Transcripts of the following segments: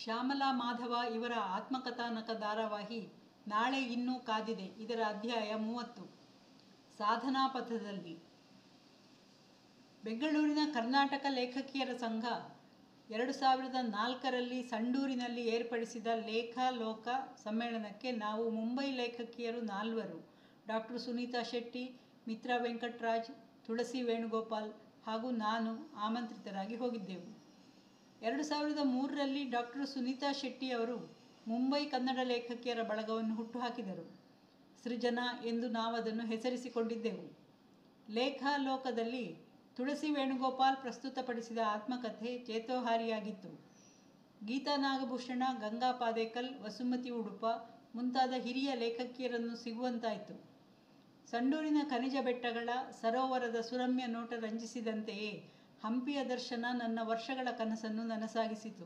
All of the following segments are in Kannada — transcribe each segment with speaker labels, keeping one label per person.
Speaker 1: ಶ್ಯಾಮಲಾ ಮಾಧವ ಇವರ ಆತ್ಮಕಥಾನಕ ಧಾರಾವಾಹಿ ನಾಳೆ ಇನ್ನೂ ಕಾದಿದೆ ಇದರ ಅಧ್ಯಾಯ ಮೂವತ್ತು ಸಾಧನಾ ಪಥದಲ್ಲಿ ಬೆಂಗಳೂರಿನ ಕರ್ನಾಟಕ ಲೇಖಕಿಯರ ಸಂಘ ಎರಡು ಸಾವಿರದ ನಾಲ್ಕರಲ್ಲಿ ಸಂಡೂರಿನಲ್ಲಿ ಏರ್ಪಡಿಸಿದ ಲೇಖಾ ಲೋಕ ಸಮ್ಮೇಳನಕ್ಕೆ ನಾವು ಮುಂಬೈ ಲೇಖಕಿಯರು ನಾಲ್ವರು ಡಾಕ್ಟರ್ ಸುನೀತಾ ಶೆಟ್ಟಿ ಮಿತ್ರಾ ವೆಂಕಟರಾಜ್ ತುಳಸಿ ವೇಣುಗೋಪಾಲ್ ಹಾಗೂ ನಾನು ಆಮಂತ್ರಿತರಾಗಿ ಹೋಗಿದ್ದೆವು ಎರಡು ಸಾವಿರದ ಮೂರರಲ್ಲಿ ಡಾಕ್ಟರ್ ಸುನೀತಾ ಶೆಟ್ಟಿ ಅವರು ಮುಂಬೈ ಕನ್ನಡ ಲೇಖಕಿಯರ ಬಳಗವನ್ನು ಹುಟ್ಟುಹಾಕಿದರು ಸೃಜನಾ ಎಂದು ನಾವದನ್ನು ಹೆಸರಿಸಿಕೊಂಡಿದ್ದೆವು ಲೇಖಾಲೋಕದಲ್ಲಿ ತುಳಸಿ ವೇಣುಗೋಪಾಲ್ ಪ್ರಸ್ತುತಪಡಿಸಿದ ಆತ್ಮಕಥೆ ಚೇತೋಹಾರಿಯಾಗಿತ್ತು ಗೀತಾ ನಾಗಭೂಷಣ ಗಂಗಾ ಪಾದೇಕಲ್ ವಸುಮತಿ ಉಡುಪ ಮುಂತಾದ ಹಿರಿಯ ಲೇಖಕಿಯರನ್ನು ಸಿಗುವಂತಾಯಿತು ಸಂಡೂರಿನ ಖನಿಜ ಬೆಟ್ಟಗಳ ಸರೋವರದ ಸುರಮ್ಯ ನೋಟ ರಂಜಿಸಿದಂತೆಯೇ ಹಂಪಿಯ ದರ್ಶನ ನನ್ನ ವರ್ಷಗಳ ಕನಸನ್ನು ನನಸಾಗಿಸಿತು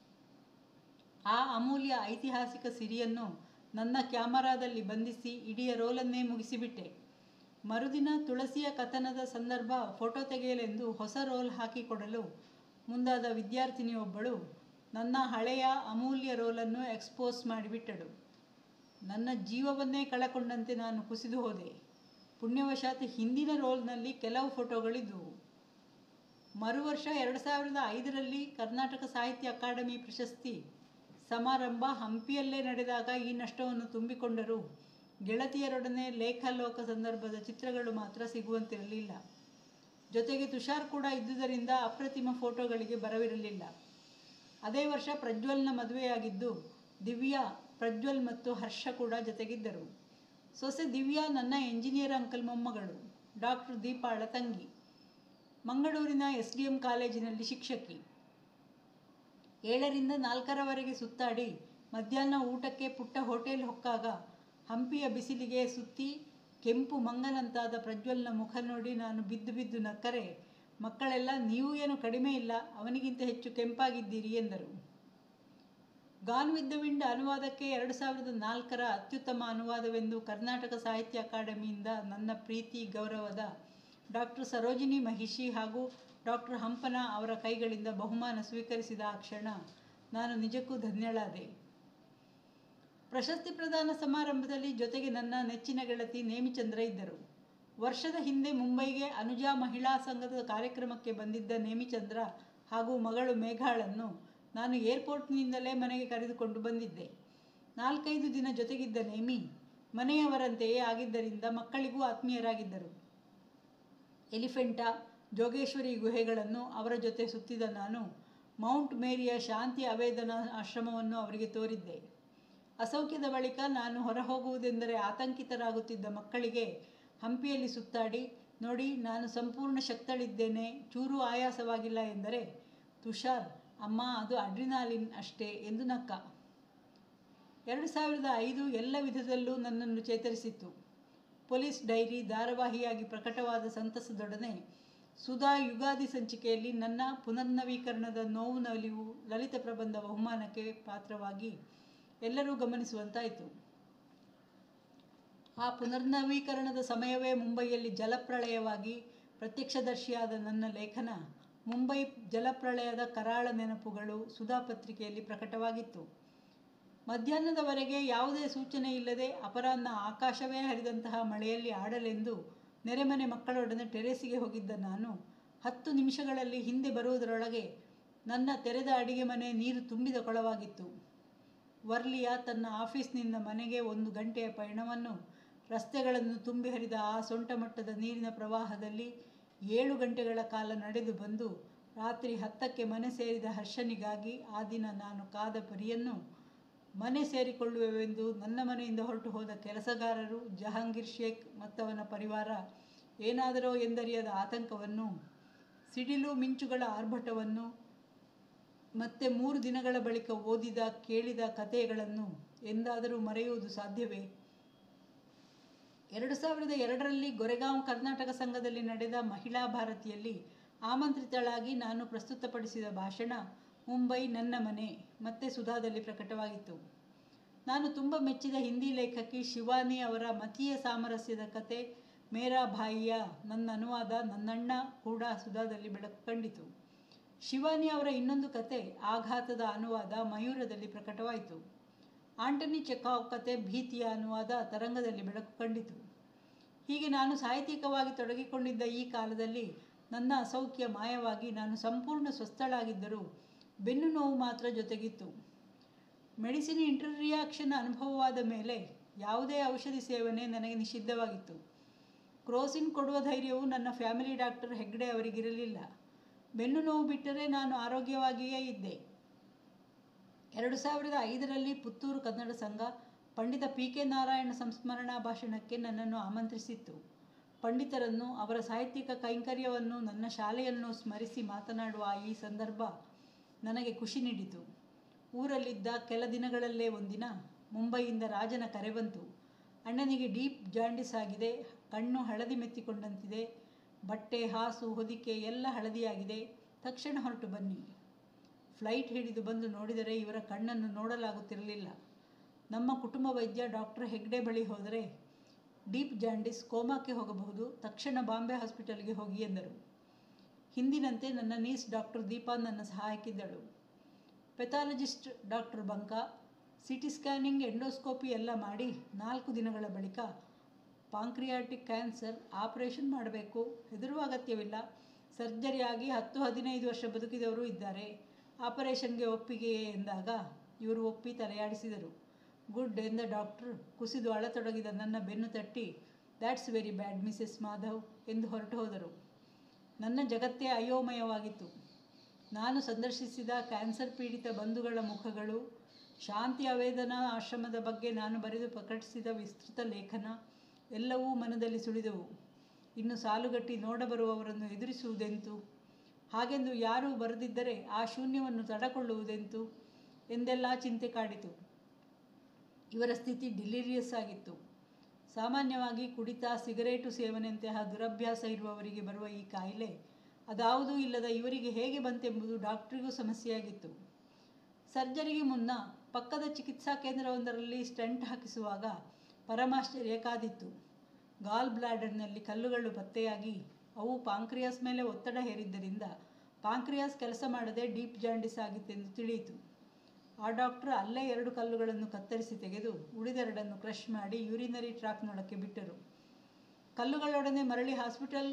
Speaker 1: ಆ ಅಮೂಲ್ಯ ಐತಿಹಾಸಿಕ ಸಿರಿಯನ್ನು ನನ್ನ ಕ್ಯಾಮರಾದಲ್ಲಿ ಬಂಧಿಸಿ ಇಡೀ ರೋಲನ್ನೇ ಮುಗಿಸಿಬಿಟ್ಟೆ ಮರುದಿನ ತುಳಸಿಯ ಕಥನದ ಸಂದರ್ಭ ಫೋಟೋ ತೆಗೆಯಲೆಂದು ಹೊಸ ರೋಲ್ ಹಾಕಿಕೊಡಲು ಮುಂದಾದ ವಿದ್ಯಾರ್ಥಿನಿಯೊಬ್ಬಳು ನನ್ನ ಹಳೆಯ ಅಮೂಲ್ಯ ರೋಲನ್ನು ಎಕ್ಸ್ಪೋಸ್ ಮಾಡಿಬಿಟ್ಟಳು ನನ್ನ ಜೀವವನ್ನೇ ಕಳಕೊಂಡಂತೆ ನಾನು ಕುಸಿದು ಹೋದೆ ಪುಣ್ಯವಶಾತ್ ಹಿಂದಿನ ರೋಲ್ನಲ್ಲಿ ಕೆಲವು ಫೋಟೋಗಳಿದ್ದವು ಮರು ವರ್ಷ ಎರಡು ಸಾವಿರದ ಐದರಲ್ಲಿ ಕರ್ನಾಟಕ ಸಾಹಿತ್ಯ ಅಕಾಡೆಮಿ ಪ್ರಶಸ್ತಿ ಸಮಾರಂಭ ಹಂಪಿಯಲ್ಲೇ ನಡೆದಾಗ ಈ ನಷ್ಟವನ್ನು ತುಂಬಿಕೊಂಡರೂ ಗೆಳತಿಯರೊಡನೆ ಲೇಖಾಲೋಕ ಸಂದರ್ಭದ ಚಿತ್ರಗಳು ಮಾತ್ರ ಸಿಗುವಂತಿರಲಿಲ್ಲ ಜೊತೆಗೆ ತುಷಾರ್ ಕೂಡ ಇದ್ದುದರಿಂದ ಅಪ್ರತಿಮ ಫೋಟೋಗಳಿಗೆ ಬರವಿರಲಿಲ್ಲ ಅದೇ ವರ್ಷ ಪ್ರಜ್ವಲ್ನ ಮದುವೆಯಾಗಿದ್ದು ದಿವ್ಯಾ ಪ್ರಜ್ವಲ್ ಮತ್ತು ಹರ್ಷ ಕೂಡ ಜೊತೆಗಿದ್ದರು ಸೊಸೆ ದಿವ್ಯಾ ನನ್ನ ಎಂಜಿನಿಯರ್ ಅಂಕಲ್ ಮೊಮ್ಮಗಳು ಡಾಕ್ಟರ್ ದೀಪಾಳ ತಂಗಿ ಮಂಗಳೂರಿನ ಎಸ್ ಡಿ ಎಂ ಕಾಲೇಜಿನಲ್ಲಿ ಶಿಕ್ಷಕಿ ಏಳರಿಂದ ನಾಲ್ಕರವರೆಗೆ ಸುತ್ತಾಡಿ ಮಧ್ಯಾಹ್ನ ಊಟಕ್ಕೆ ಪುಟ್ಟ ಹೋಟೆಲ್ ಹೊಕ್ಕಾಗ ಹಂಪಿಯ ಬಿಸಿಲಿಗೆ ಸುತ್ತಿ ಕೆಂಪು ಮಂಗನಂತಾದ ಪ್ರಜ್ವಲ್ನ ಮುಖ ನೋಡಿ ನಾನು ಬಿದ್ದು ಬಿದ್ದು ನಕ್ಕರೆ ಮಕ್ಕಳೆಲ್ಲ ನೀವು ಏನು ಕಡಿಮೆ ಇಲ್ಲ ಅವನಿಗಿಂತ ಹೆಚ್ಚು ಕೆಂಪಾಗಿದ್ದೀರಿ ಎಂದರು ಗಾನ್ ವಿತ್ ದ ವಿಂಡ್ ಅನುವಾದಕ್ಕೆ ಎರಡು ಸಾವಿರದ ನಾಲ್ಕರ ಅತ್ಯುತ್ತಮ ಅನುವಾದವೆಂದು ಕರ್ನಾಟಕ ಸಾಹಿತ್ಯ ಅಕಾಡೆಮಿಯಿಂದ ನನ್ನ ಪ್ರೀತಿ ಗೌರವದ ಡಾಕ್ಟರ್ ಸರೋಜಿನಿ ಮಹಿಷಿ ಹಾಗೂ ಡಾಕ್ಟರ್ ಹಂಪನ ಅವರ ಕೈಗಳಿಂದ ಬಹುಮಾನ ಸ್ವೀಕರಿಸಿದ ಆ ಕ್ಷಣ ನಾನು ನಿಜಕ್ಕೂ ಧನ್ಯಳಾದೆ ಪ್ರಶಸ್ತಿ ಪ್ರದಾನ ಸಮಾರಂಭದಲ್ಲಿ ಜೊತೆಗೆ ನನ್ನ ನೆಚ್ಚಿನ ಗೆಳತಿ ನೇಮಿಚಂದ್ರ ಇದ್ದರು ವರ್ಷದ ಹಿಂದೆ ಮುಂಬೈಗೆ ಅನುಜಾ ಮಹಿಳಾ ಸಂಘದ ಕಾರ್ಯಕ್ರಮಕ್ಕೆ ಬಂದಿದ್ದ ನೇಮಿಚಂದ್ರ ಹಾಗೂ ಮಗಳು ಮೇಘಾಳನ್ನು ನಾನು ಏರ್ಪೋರ್ಟ್ನಿಂದಲೇ ಮನೆಗೆ ಕರೆದುಕೊಂಡು ಬಂದಿದ್ದೆ ನಾಲ್ಕೈದು ದಿನ ಜೊತೆಗಿದ್ದ ನೇಮಿ ಮನೆಯವರಂತೆಯೇ ಆಗಿದ್ದರಿಂದ ಮಕ್ಕಳಿಗೂ ಆತ್ಮೀಯರಾಗಿದ್ದರು ಎಲಿಫೆಂಟಾ ಜೋಗೇಶ್ವರಿ ಗುಹೆಗಳನ್ನು ಅವರ ಜೊತೆ ಸುತ್ತಿದ ನಾನು ಮೌಂಟ್ ಮೇರಿಯ ಶಾಂತಿ ಅವೇದನ ಆಶ್ರಮವನ್ನು ಅವರಿಗೆ ತೋರಿದ್ದೆ ಅಸೌಖ್ಯದ ಬಳಿಕ ನಾನು ಹೊರಹೋಗುವುದೆಂದರೆ ಆತಂಕಿತರಾಗುತ್ತಿದ್ದ ಮಕ್ಕಳಿಗೆ ಹಂಪಿಯಲ್ಲಿ ಸುತ್ತಾಡಿ ನೋಡಿ ನಾನು ಸಂಪೂರ್ಣ ಶಕ್ತಳಿದ್ದೇನೆ ಚೂರು ಆಯಾಸವಾಗಿಲ್ಲ ಎಂದರೆ ತುಷಾರ್ ಅಮ್ಮ ಅದು ಅಡ್ರಿನಾಲಿನ್ ಅಷ್ಟೇ ಎಂದು ನಕ್ಕ ಎರಡು ಸಾವಿರದ ಐದು ಎಲ್ಲ ವಿಧದಲ್ಲೂ ನನ್ನನ್ನು ಚೇತರಿಸಿತ್ತು ಪೊಲೀಸ್ ಡೈರಿ ಧಾರಾವಾಹಿಯಾಗಿ ಪ್ರಕಟವಾದ ಸಂತಸದೊಡನೆ ಸುಧಾ ಯುಗಾದಿ ಸಂಚಿಕೆಯಲ್ಲಿ ನನ್ನ ಪುನರ್ನವೀಕರಣದ ನೋವು ನಲಿವು ಲಲಿತ ಪ್ರಬಂಧ ಬಹುಮಾನಕ್ಕೆ ಪಾತ್ರವಾಗಿ ಎಲ್ಲರೂ ಗಮನಿಸುವಂತಾಯಿತು ಆ ಪುನರ್ನವೀಕರಣದ ಸಮಯವೇ ಮುಂಬೈಯಲ್ಲಿ ಜಲಪ್ರಳಯವಾಗಿ ಪ್ರತ್ಯಕ್ಷದರ್ಶಿಯಾದ ನನ್ನ ಲೇಖನ ಮುಂಬೈ ಜಲಪ್ರಳಯದ ಕರಾಳ ನೆನಪುಗಳು ಸುಧಾ ಪತ್ರಿಕೆಯಲ್ಲಿ ಪ್ರಕಟವಾಗಿತ್ತು ಮಧ್ಯಾಹ್ನದವರೆಗೆ ಯಾವುದೇ ಸೂಚನೆ ಇಲ್ಲದೆ ಅಪರಾಹ್ನ ಆಕಾಶವೇ ಹರಿದಂತಹ ಮಳೆಯಲ್ಲಿ ಆಡಲೆಂದು ನೆರೆಮನೆ ಮಕ್ಕಳೊಡನೆ ಟೆರೇಸಿಗೆ ಹೋಗಿದ್ದ ನಾನು ಹತ್ತು ನಿಮಿಷಗಳಲ್ಲಿ ಹಿಂದೆ ಬರುವುದರೊಳಗೆ ನನ್ನ ತೆರೆದ ಅಡಿಗೆ ಮನೆ ನೀರು ತುಂಬಿದ ಕೊಳವಾಗಿತ್ತು ವರ್ಲಿಯ ತನ್ನ ಆಫೀಸ್ನಿಂದ ಮನೆಗೆ ಒಂದು ಗಂಟೆಯ ಪಯಣವನ್ನು ರಸ್ತೆಗಳನ್ನು ತುಂಬಿ ಹರಿದ ಆ ಸೊಂಟ ಮಟ್ಟದ ನೀರಿನ ಪ್ರವಾಹದಲ್ಲಿ ಏಳು ಗಂಟೆಗಳ ಕಾಲ ನಡೆದು ಬಂದು ರಾತ್ರಿ ಹತ್ತಕ್ಕೆ ಮನೆ ಸೇರಿದ ಹರ್ಷನಿಗಾಗಿ ಆ ದಿನ ನಾನು ಕಾದ ಪರಿಯನ್ನು ಮನೆ ಸೇರಿಕೊಳ್ಳುವೆವೆಂದು ನನ್ನ ಮನೆಯಿಂದ ಹೊರಟು ಹೋದ ಕೆಲಸಗಾರರು ಜಹಾಂಗೀರ್ ಶೇಖ್ ಮತ್ತವನ ಪರಿವಾರ ಏನಾದರೋ ಎಂದರಿಯದ ಆತಂಕವನ್ನು ಸಿಡಿಲು ಮಿಂಚುಗಳ ಆರ್ಭಟವನ್ನು ಮತ್ತೆ ಮೂರು ದಿನಗಳ ಬಳಿಕ ಓದಿದ ಕೇಳಿದ ಕಥೆಗಳನ್ನು ಎಂದಾದರೂ ಮರೆಯುವುದು ಸಾಧ್ಯವೇ ಎರಡು ಸಾವಿರದ ಎರಡರಲ್ಲಿ ಗೊರೆಗಾಂವ್ ಕರ್ನಾಟಕ ಸಂಘದಲ್ಲಿ ನಡೆದ ಮಹಿಳಾ ಭಾರತಿಯಲ್ಲಿ ಆಮಂತ್ರಿತಳಾಗಿ ನಾನು ಪ್ರಸ್ತುತಪಡಿಸಿದ ಭಾಷಣ ಮುಂಬೈ ನನ್ನ ಮನೆ ಮತ್ತೆ ಸುಧಾದಲ್ಲಿ ಪ್ರಕಟವಾಗಿತ್ತು ನಾನು ತುಂಬ ಮೆಚ್ಚಿದ ಹಿಂದಿ ಲೇಖಕಿ ಶಿವಾನಿ ಅವರ ಮತೀಯ ಸಾಮರಸ್ಯದ ಕತೆ ಮೇರಾ ಭಾಯಿಯ ನನ್ನ ಅನುವಾದ ನನ್ನಣ್ಣ ಕೂಡ ಸುಧಾದಲ್ಲಿ ಬೆಳಕು ಕಂಡಿತು ಶಿವಾನಿ ಅವರ ಇನ್ನೊಂದು ಕತೆ ಆಘಾತದ ಅನುವಾದ ಮಯೂರದಲ್ಲಿ ಪ್ರಕಟವಾಯಿತು ಆಂಟನಿ ಚೆಕಾವ್ ಕತೆ ಭೀತಿಯ ಅನುವಾದ ತರಂಗದಲ್ಲಿ ಬೆಳಕು ಕಂಡಿತು ಹೀಗೆ ನಾನು ಸಾಹಿತ್ಯಿಕವಾಗಿ ತೊಡಗಿಕೊಂಡಿದ್ದ ಈ ಕಾಲದಲ್ಲಿ ನನ್ನ ಅಸೌಖ್ಯ ಮಾಯವಾಗಿ ನಾನು ಸಂಪೂರ್ಣ ಸ್ವಸ್ಥಳಾಗಿದ್ದರೂ ಬೆನ್ನು ನೋವು ಮಾತ್ರ ಜೊತೆಗಿತ್ತು ಮೆಡಿಸಿನ್ ಇಂಟರ್ರಿಯಾಕ್ಷನ್ ಅನುಭವವಾದ ಮೇಲೆ ಯಾವುದೇ ಔಷಧಿ ಸೇವನೆ ನನಗೆ ನಿಷಿದ್ಧವಾಗಿತ್ತು ಕ್ರೋಸಿನ್ ಕೊಡುವ ಧೈರ್ಯವು ನನ್ನ ಫ್ಯಾಮಿಲಿ ಡಾಕ್ಟರ್ ಹೆಗ್ಡೆ ಅವರಿಗಿರಲಿಲ್ಲ ಬೆನ್ನು ನೋವು ಬಿಟ್ಟರೆ ನಾನು ಆರೋಗ್ಯವಾಗಿಯೇ ಇದ್ದೆ ಎರಡು ಸಾವಿರದ ಐದರಲ್ಲಿ ಪುತ್ತೂರು ಕನ್ನಡ ಸಂಘ ಪಂಡಿತ ಪಿ ಕೆ ನಾರಾಯಣ ಸಂಸ್ಮರಣಾ ಭಾಷಣಕ್ಕೆ ನನ್ನನ್ನು ಆಮಂತ್ರಿಸಿತ್ತು ಪಂಡಿತರನ್ನು ಅವರ ಸಾಹಿತ್ಯಿಕ ಕೈಂಕರ್ಯವನ್ನು ನನ್ನ ಶಾಲೆಯನ್ನು ಸ್ಮರಿಸಿ ಮಾತನಾಡುವ ಈ ಸಂದರ್ಭ ನನಗೆ ಖುಷಿ ನೀಡಿತು ಊರಲ್ಲಿದ್ದ ಕೆಲ ದಿನಗಳಲ್ಲೇ ಒಂದಿನ ಮುಂಬೈಯಿಂದ ರಾಜನ ಕರೆ ಬಂತು ಅಣ್ಣನಿಗೆ ಡೀಪ್ ಜಾಂಡಿಸ್ ಆಗಿದೆ ಕಣ್ಣು ಹಳದಿ ಮೆತ್ತಿಕೊಂಡಂತಿದೆ ಬಟ್ಟೆ ಹಾಸು ಹೊದಿಕೆ ಎಲ್ಲ ಹಳದಿಯಾಗಿದೆ ತಕ್ಷಣ ಹೊರಟು ಬನ್ನಿ ಫ್ಲೈಟ್ ಹಿಡಿದು ಬಂದು ನೋಡಿದರೆ ಇವರ ಕಣ್ಣನ್ನು ನೋಡಲಾಗುತ್ತಿರಲಿಲ್ಲ ನಮ್ಮ ಕುಟುಂಬ ವೈದ್ಯ ಡಾಕ್ಟರ್ ಹೆಗ್ಡೆ ಬಳಿ ಹೋದರೆ ಡೀಪ್ ಜಾಂಡಿಸ್ ಕೋಮಾಕ್ಕೆ ಹೋಗಬಹುದು ತಕ್ಷಣ ಬಾಂಬೆ ಹಾಸ್ಪಿಟಲ್ಗೆ ಹೋಗಿ ಎಂದರು ಹಿಂದಿನಂತೆ ನನ್ನ ನೀಸ್ ಡಾಕ್ಟರ್ ದೀಪಾ ನನ್ನ ಸಹಾಯಕ್ಕಿದ್ದಳು ಪೆಥಾಲಜಿಸ್ಟ್ ಡಾಕ್ಟರ್ ಬಂಕ ಸಿ ಟಿ ಸ್ಕ್ಯಾನಿಂಗ್ ಎಂಡೋಸ್ಕೋಪಿ ಎಲ್ಲ ಮಾಡಿ ನಾಲ್ಕು ದಿನಗಳ ಬಳಿಕ ಪಾಂಕ್ರಿಯಾಟಿಕ್ ಕ್ಯಾನ್ಸರ್ ಆಪರೇಷನ್ ಮಾಡಬೇಕು ಹೆದರುವ ಅಗತ್ಯವಿಲ್ಲ ಸರ್ಜರಿ ಆಗಿ ಹತ್ತು ಹದಿನೈದು ವರ್ಷ ಬದುಕಿದವರು ಇದ್ದಾರೆ ಆಪರೇಷನ್ಗೆ ಒಪ್ಪಿಗೆಯೇ ಎಂದಾಗ ಇವರು ಒಪ್ಪಿ ತಲೆಯಾಡಿಸಿದರು ಗುಡ್ ಎಂದ ಡಾಕ್ಟರ್ ಕುಸಿದು ಅಳತೊಡಗಿದ ನನ್ನ ಬೆನ್ನು ತಟ್ಟಿ that's very bad Mrs Madhav ಎಂದು ಹೊರಟು ಹೋದರು ನನ್ನ ಜಗತ್ತೇ ಅಯೋಮಯವಾಗಿತ್ತು ನಾನು ಸಂದರ್ಶಿಸಿದ ಕ್ಯಾನ್ಸರ್ ಪೀಡಿತ ಬಂಧುಗಳ ಮುಖಗಳು ಶಾಂತಿ ಅವೇದನಾ ಆಶ್ರಮದ ಬಗ್ಗೆ ನಾನು ಬರೆದು ಪ್ರಕಟಿಸಿದ ವಿಸ್ತೃತ ಲೇಖನ ಎಲ್ಲವೂ ಮನದಲ್ಲಿ ಸುಳಿದವು ಇನ್ನು ಸಾಲುಗಟ್ಟಿ ನೋಡಬರುವವರನ್ನು ಎದುರಿಸುವುದೆಂತು ಹಾಗೆಂದು ಯಾರೂ ಬರೆದಿದ್ದರೆ ಆ ಶೂನ್ಯವನ್ನು ತಡಕೊಳ್ಳುವುದೆಂತು ಎಂದೆಲ್ಲ ಚಿಂತೆ ಕಾಡಿತು ಇವರ ಸ್ಥಿತಿ ಡಿಲಿರಿಯಸ್ ಆಗಿತ್ತು ಸಾಮಾನ್ಯವಾಗಿ ಕುಡಿತ ಸಿಗರೇಟು ಸೇವನೆಯಂತಹ ದುರಭ್ಯಾಸ ಇರುವವರಿಗೆ ಬರುವ ಈ ಕಾಯಿಲೆ ಅದಾವುದೂ ಇಲ್ಲದ ಇವರಿಗೆ ಹೇಗೆ ಬಂತೆಂಬುದು ಡಾಕ್ಟ್ರಿಗೂ ಸಮಸ್ಯೆಯಾಗಿತ್ತು ಸರ್ಜರಿಗೆ ಮುನ್ನ ಪಕ್ಕದ ಚಿಕಿತ್ಸಾ ಕೇಂದ್ರವೊಂದರಲ್ಲಿ ಸ್ಟೆಂಟ್ ಹಾಕಿಸುವಾಗ ಪರಮಾಶ್ಚರ್ಯ ಕಾದಿತ್ತು ಗಾಲ್ ಬ್ಲಾಡರ್ನಲ್ಲಿ ಕಲ್ಲುಗಳು ಪತ್ತೆಯಾಗಿ ಅವು ಪಾಂಕ್ರಿಯಾಸ್ ಮೇಲೆ ಒತ್ತಡ ಹೇರಿದ್ದರಿಂದ ಪಾಂಕ್ರಿಯಾಸ್ ಕೆಲಸ ಮಾಡದೆ ಡೀಪ್ ಜಾಂಡಿಸ್ ಆಗಿತ್ತೆಂದು ತಿಳಿಯಿತು ಆ ಡಾಕ್ಟರ್ ಅಲ್ಲೇ ಎರಡು ಕಲ್ಲುಗಳನ್ನು ಕತ್ತರಿಸಿ ತೆಗೆದು ಉಳಿದೆರಡನ್ನು ಕ್ರಷ್ ಮಾಡಿ ಯೂರಿನರಿ ಟ್ರಾಕ್ನೊಳಕ್ಕೆ ಬಿಟ್ಟರು ಕಲ್ಲುಗಳೊಡನೆ ಮರಳಿ ಹಾಸ್ಪಿಟಲ್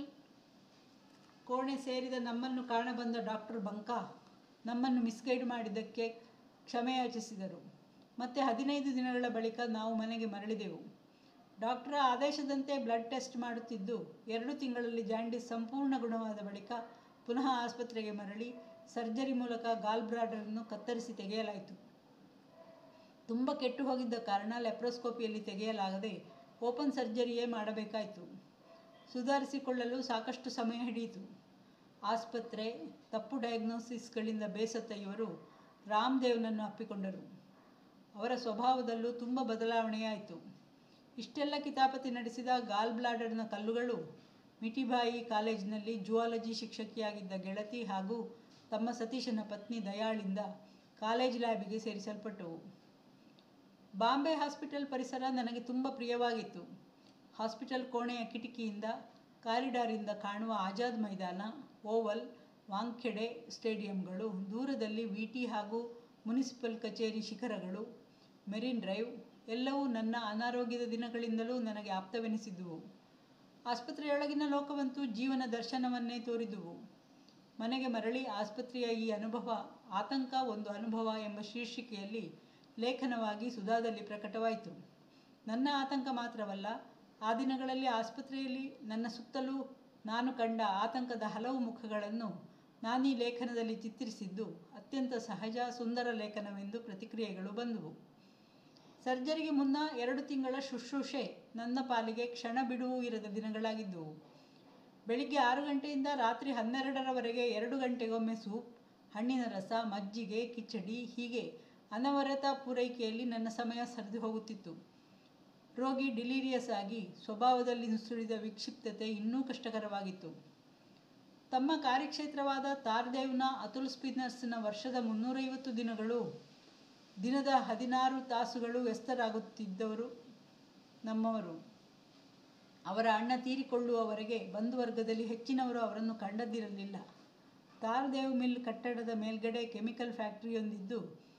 Speaker 1: ಕೋಣೆ ಸೇರಿದ ನಮ್ಮನ್ನು ಕಾಣಬಂದ ಡಾಕ್ಟರ್ ಬಂಕ ನಮ್ಮನ್ನು ಮಿಸ್ಗೈಡ್ ಮಾಡಿದ್ದಕ್ಕೆ ಕ್ಷಮೆಯಾಚಿಸಿದರು ಮತ್ತೆ ಹದಿನೈದು ದಿನಗಳ ಬಳಿಕ ನಾವು ಮನೆಗೆ ಮರಳಿದೆವು ಡಾಕ್ಟರ ಆದೇಶದಂತೆ ಬ್ಲಡ್ ಟೆಸ್ಟ್ ಮಾಡುತ್ತಿದ್ದು ಎರಡು ತಿಂಗಳಲ್ಲಿ ಜಾಂಡಿಸ್ ಸಂಪೂರ್ಣ ಗುಣವಾದ ಬಳಿಕ ಪುನಃ ಆಸ್ಪತ್ರೆಗೆ ಮರಳಿ ಸರ್ಜರಿ ಮೂಲಕ ಗಾಲ್ ಬ್ಲಾಡರನ್ನು ಕತ್ತರಿಸಿ ತೆಗೆಯಲಾಯಿತು ತುಂಬ ಕೆಟ್ಟು ಹೋಗಿದ್ದ ಕಾರಣ ಲೆಪ್ರೋಸ್ಕೋಪಿಯಲ್ಲಿ ತೆಗೆಯಲಾಗದೆ ಓಪನ್ ಸರ್ಜರಿಯೇ ಮಾಡಬೇಕಾಯಿತು ಸುಧಾರಿಸಿಕೊಳ್ಳಲು ಸಾಕಷ್ಟು ಸಮಯ ಹಿಡಿಯಿತು ಆಸ್ಪತ್ರೆ ತಪ್ಪು ಡಯಾಗ್ನೋಸಿಸ್ಗಳಿಂದ ಬೇಸತ್ತ ಇವರು ರಾಮ್ದೇವ್ನನ್ನು ಅಪ್ಪಿಕೊಂಡರು ಅವರ ಸ್ವಭಾವದಲ್ಲೂ ತುಂಬ ಬದಲಾವಣೆಯಾಯಿತು ಇಷ್ಟೆಲ್ಲ ಕಿತಾಪತಿ ನಡೆಸಿದ ಗಾಲ್ ಬ್ಲಾಡರ್ನ ಕಲ್ಲುಗಳು ಮಿಠಿಬಾಯಿ ಕಾಲೇಜಿನಲ್ಲಿ ಜುವಾಲಜಿ ಶಿಕ್ಷಕಿಯಾಗಿದ್ದ ಗೆಳತಿ ಹಾಗೂ ತಮ್ಮ ಸತೀಶನ ಪತ್ನಿ ದಯಾಳಿಂದ ಕಾಲೇಜ್ ಲ್ಯಾಬಿಗೆ ಸೇರಿಸಲ್ಪಟ್ಟವು ಬಾಂಬೆ ಹಾಸ್ಪಿಟಲ್ ಪರಿಸರ ನನಗೆ ತುಂಬ ಪ್ರಿಯವಾಗಿತ್ತು ಹಾಸ್ಪಿಟಲ್ ಕೋಣೆಯ ಕಿಟಕಿಯಿಂದ ಕಾರಿಡಾರಿಂದ ಕಾಣುವ ಆಜಾದ್ ಮೈದಾನ ಓವಲ್ ವಾಂಖೆಡೆ ಸ್ಟೇಡಿಯಂಗಳು ದೂರದಲ್ಲಿ ವಿ ಟಿ ಹಾಗೂ ಮುನಿಸಿಪಲ್ ಕಚೇರಿ ಶಿಖರಗಳು ಮೆರಿನ್ ಡ್ರೈವ್ ಎಲ್ಲವೂ ನನ್ನ ಅನಾರೋಗ್ಯದ ದಿನಗಳಿಂದಲೂ ನನಗೆ ಆಪ್ತವೆನಿಸಿದ್ದುವು ಆಸ್ಪತ್ರೆಯೊಳಗಿನ ಲೋಕವಂತೂ ಜೀವನ ದರ್ಶನವನ್ನೇ ತೋರಿದುವು ಮನೆಗೆ ಮರಳಿ ಆಸ್ಪತ್ರೆಯ ಈ ಅನುಭವ ಆತಂಕ ಒಂದು ಅನುಭವ ಎಂಬ ಶೀರ್ಷಿಕೆಯಲ್ಲಿ ಲೇಖನವಾಗಿ ಸುಧಾದಲ್ಲಿ ಪ್ರಕಟವಾಯಿತು ನನ್ನ ಆತಂಕ ಮಾತ್ರವಲ್ಲ ಆ ದಿನಗಳಲ್ಲಿ ಆಸ್ಪತ್ರೆಯಲ್ಲಿ ನನ್ನ ಸುತ್ತಲೂ ನಾನು ಕಂಡ ಆತಂಕದ ಹಲವು ಮುಖಗಳನ್ನು ನಾನೀ ಲೇಖನದಲ್ಲಿ ಚಿತ್ರಿಸಿದ್ದು ಅತ್ಯಂತ ಸಹಜ ಸುಂದರ ಲೇಖನವೆಂದು ಪ್ರತಿಕ್ರಿಯೆಗಳು ಬಂದವು ಸರ್ಜರಿಗೆ ಮುನ್ನ ಎರಡು ತಿಂಗಳ ಶುಶ್ರೂಷೆ ನನ್ನ ಪಾಲಿಗೆ ಕ್ಷಣ ಬಿಡುವು ಇರದ ದಿನಗಳಾಗಿದ್ದವು ಬೆಳಿಗ್ಗೆ ಆರು ಗಂಟೆಯಿಂದ ರಾತ್ರಿ ಹನ್ನೆರಡರವರೆಗೆ ಎರಡು ಗಂಟೆಗೊಮ್ಮೆ ಸೂಪ್ ಹಣ್ಣಿನ ರಸ ಮಜ್ಜಿಗೆ ಕಿಚಡಿ ಹೀಗೆ ಅನವರತ ಪೂರೈಕೆಯಲ್ಲಿ ನನ್ನ ಸಮಯ ಸರಿದು ಹೋಗುತ್ತಿತ್ತು ರೋಗಿ ಡಿಲೀರಿಯಸ್ ಆಗಿ ಸ್ವಭಾವದಲ್ಲಿ ನುಸುಳಿದ ವಿಕ್ಷಿಪ್ತತೆ ಇನ್ನೂ ಕಷ್ಟಕರವಾಗಿತ್ತು ತಮ್ಮ ಕಾರ್ಯಕ್ಷೇತ್ರವಾದ ತಾರ್ದೇವ್ನ ಅತುಲ್ ಸ್ಪಿನ್ನರ್ಸ್ನ ವರ್ಷದ ಮುನ್ನೂರೈವತ್ತು ದಿನಗಳು ದಿನದ ಹದಿನಾರು ತಾಸುಗಳು ವ್ಯಸ್ತರಾಗುತ್ತಿದ್ದವರು ನಮ್ಮವರು ಅವರ ಅಣ್ಣ ತೀರಿಕೊಳ್ಳುವವರೆಗೆ ಬಂಧುವರ್ಗದಲ್ಲಿ ಹೆಚ್ಚಿನವರು ಅವರನ್ನು ಕಂಡದ್ದಿರಲಿಲ್ಲ ತಾರದೇವ್ ಮಿಲ್ ಕಟ್ಟಡದ ಮೇಲ್ಗಡೆ ಕೆಮಿಕಲ್ ಫ್ಯಾಕ್ಟರಿಯೊಂದಿದ್ದು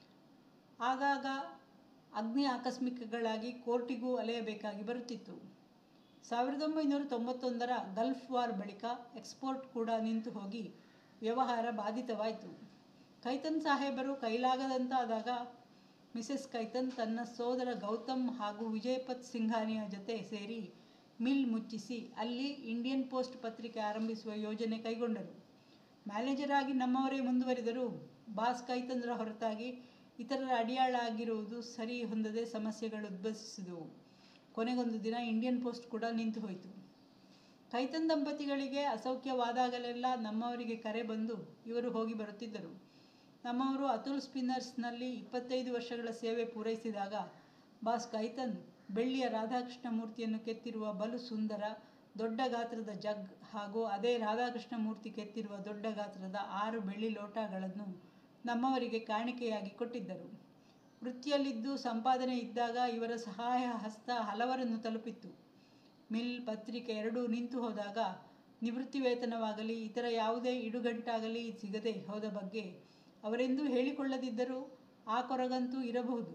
Speaker 1: ಆಗಾಗ ಅಗ್ನಿ ಆಕಸ್ಮಿಕಗಳಾಗಿ ಕೋರ್ಟಿಗೂ ಅಲೆಯಬೇಕಾಗಿ ಬರುತ್ತಿತ್ತು ಸಾವಿರದ ಒಂಬೈನೂರ ತೊಂಬತ್ತೊಂದರ ಗಲ್ಫ್ ವಾರ್ ಬಳಿಕ ಎಕ್ಸ್ಪೋರ್ಟ್ ಕೂಡ ನಿಂತು ಹೋಗಿ ವ್ಯವಹಾರ ಬಾಧಿತವಾಯಿತು ಕೈತನ್ ಸಾಹೇಬರು ಕೈಲಾಗದಂತಾದಾಗ ಮಿಸೆಸ್ ಕೈತನ್ ತನ್ನ ಸೋದರ ಗೌತಮ್ ಹಾಗೂ ವಿಜಯಪತ್ ಸಿಂಘಾನಿಯ ಜೊತೆ ಸೇರಿ ಮಿಲ್ ಮುಚ್ಚಿಸಿ ಅಲ್ಲಿ ಇಂಡಿಯನ್ ಪೋಸ್ಟ್ ಪತ್ರಿಕೆ ಆರಂಭಿಸುವ ಯೋಜನೆ ಕೈಗೊಂಡರು ಮ್ಯಾನೇಜರ್ ಆಗಿ ನಮ್ಮವರೇ ಮುಂದುವರಿದರು ಬಾಸ್ ಕೈತಂದ್ರ ಹೊರತಾಗಿ ಇತರರ ಅಡಿಯಾಳ ಆಗಿರುವುದು ಸರಿ ಹೊಂದದೆ ಸಮಸ್ಯೆಗಳು ಉದ್ಭವಿಸಿದವು ಕೊನೆಗೊಂದು ದಿನ ಇಂಡಿಯನ್ ಪೋಸ್ಟ್ ಕೂಡ ನಿಂತು ಹೋಯಿತು ಕೈತನ್ ದಂಪತಿಗಳಿಗೆ ಅಸೌಖ್ಯವಾದಾಗಲೆಲ್ಲ ನಮ್ಮವರಿಗೆ ಕರೆ ಬಂದು ಇವರು ಹೋಗಿ ಬರುತ್ತಿದ್ದರು ನಮ್ಮವರು ಅತುಲ್ ಸ್ಪಿನ್ನರ್ಸ್ನಲ್ಲಿ ಇಪ್ಪತ್ತೈದು ವರ್ಷಗಳ ಸೇವೆ ಪೂರೈಸಿದಾಗ ಬಾಸ್ ಕೈತನ್ ಬೆಳ್ಳಿಯ ರಾಧಾಕೃಷ್ಣ ಮೂರ್ತಿಯನ್ನು ಕೆತ್ತಿರುವ ಬಲು ಸುಂದರ ದೊಡ್ಡ ಗಾತ್ರದ ಜಗ್ ಹಾಗೂ ಅದೇ ರಾಧಾಕೃಷ್ಣ ಮೂರ್ತಿ ಕೆತ್ತಿರುವ ದೊಡ್ಡ ಗಾತ್ರದ ಆರು ಬೆಳ್ಳಿ ಲೋಟಗಳನ್ನು ನಮ್ಮವರಿಗೆ ಕಾಣಿಕೆಯಾಗಿ ಕೊಟ್ಟಿದ್ದರು ವೃತ್ತಿಯಲ್ಲಿದ್ದು ಸಂಪಾದನೆ ಇದ್ದಾಗ ಇವರ ಸಹಾಯ ಹಸ್ತ ಹಲವರನ್ನು ತಲುಪಿತ್ತು ಮಿಲ್ ಪತ್ರಿಕೆ ಎರಡೂ ನಿಂತು ಹೋದಾಗ ನಿವೃತ್ತಿ ವೇತನವಾಗಲಿ ಇತರ ಯಾವುದೇ ಇಡುಗಂಟಾಗಲಿ ಸಿಗದೆ ಹೋದ ಬಗ್ಗೆ ಅವರೆಂದೂ ಹೇಳಿಕೊಳ್ಳದಿದ್ದರೂ ಆ ಕೊರಗಂತೂ ಇರಬಹುದು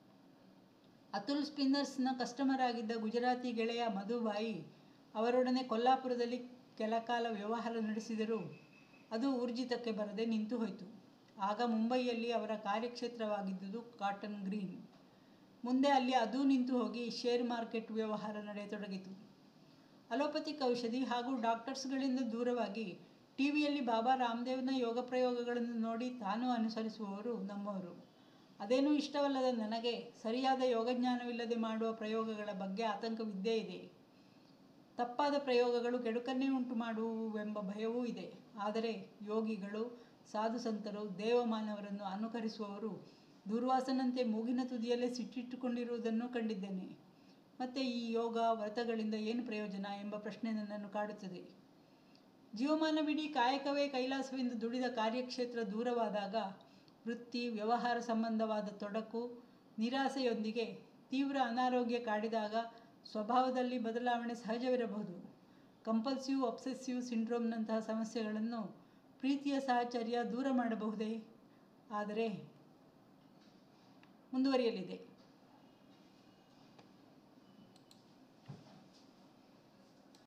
Speaker 1: ಅತುಲ್ ಸ್ಪಿನ್ನರ್ಸ್ನ ಕಸ್ಟಮರ್ ಆಗಿದ್ದ ಗುಜರಾತಿ ಗೆಳೆಯ ಮಧುಬಾಯಿ ಅವರೊಡನೆ ಕೊಲ್ಲಾಪುರದಲ್ಲಿ ಕೆಲ ಕಾಲ ವ್ಯವಹಾರ ನಡೆಸಿದರೂ ಅದು ಊರ್ಜಿತಕ್ಕೆ ಬರದೆ ನಿಂತು ಹೋಯಿತು ಆಗ ಮುಂಬೈಯಲ್ಲಿ ಅವರ ಕಾರ್ಯಕ್ಷೇತ್ರವಾಗಿದ್ದುದು ಕಾಟನ್ ಗ್ರೀನ್ ಮುಂದೆ ಅಲ್ಲಿ ಅದೂ ನಿಂತು ಹೋಗಿ ಶೇರ್ ಮಾರ್ಕೆಟ್ ವ್ಯವಹಾರ ನಡೆಯತೊಡಗಿತು ಅಲೋಪತಿಕ್ ಔಷಧಿ ಹಾಗೂ ಡಾಕ್ಟರ್ಸ್ಗಳಿಂದ ದೂರವಾಗಿ ಟಿ ವಿಯಲ್ಲಿ ಬಾಬಾ ರಾಮದೇವ್ನ ಯೋಗ ಪ್ರಯೋಗಗಳನ್ನು ನೋಡಿ ತಾನೂ ಅನುಸರಿಸುವವರು ನಮ್ಮವರು ಅದೇನೂ ಇಷ್ಟವಲ್ಲದ ನನಗೆ ಸರಿಯಾದ ಯೋಗಜ್ಞಾನವಿಲ್ಲದೆ ಮಾಡುವ ಪ್ರಯೋಗಗಳ ಬಗ್ಗೆ ಆತಂಕವಿದ್ದೇ ಇದೆ ತಪ್ಪಾದ ಪ್ರಯೋಗಗಳು ಕೆಡುಕನ್ನೇ ಉಂಟು ಮಾಡುವುವೆಂಬ ಭಯವೂ ಇದೆ ಆದರೆ ಯೋಗಿಗಳು ಸಾಧು ಸಂತರು ದೇವಮಾನವರನ್ನು ಅನುಕರಿಸುವವರು ದೂರ್ವಾಸನಂತೆ ಮೂಗಿನ ತುದಿಯಲ್ಲೇ ಸಿಟ್ಟಿಟ್ಟುಕೊಂಡಿರುವುದನ್ನು ಕಂಡಿದ್ದೇನೆ ಮತ್ತು ಈ ಯೋಗ ವ್ರತಗಳಿಂದ ಏನು ಪ್ರಯೋಜನ ಎಂಬ ಪ್ರಶ್ನೆ ನನ್ನನ್ನು ಕಾಡುತ್ತದೆ ಜೀವಮಾನವಿಡೀ ಕಾಯಕವೇ ಕೈಲಾಸವೆಂದು ದುಡಿದ ಕಾರ್ಯಕ್ಷೇತ್ರ ದೂರವಾದಾಗ ವೃತ್ತಿ ವ್ಯವಹಾರ ಸಂಬಂಧವಾದ ತೊಡಕು ನಿರಾಸೆಯೊಂದಿಗೆ ತೀವ್ರ ಅನಾರೋಗ್ಯ ಕಾಡಿದಾಗ ಸ್ವಭಾವದಲ್ಲಿ ಬದಲಾವಣೆ ಸಹಜವಿರಬಹುದು ಕಂಪಲ್ಸಿವ್ ಒಬ್ಸೆಸಿವ್ ಸಿಂಡ್ರೋಮ್ನಂತಹ ಸಮಸ್ಯೆಗಳನ್ನು ಪ್ರೀತಿಯ ಸಾಹಚರ್ಯ ದೂರ ಮಾಡಬಹುದೇ ಆದರೆ ಮುಂದುವರಿಯಲಿದೆ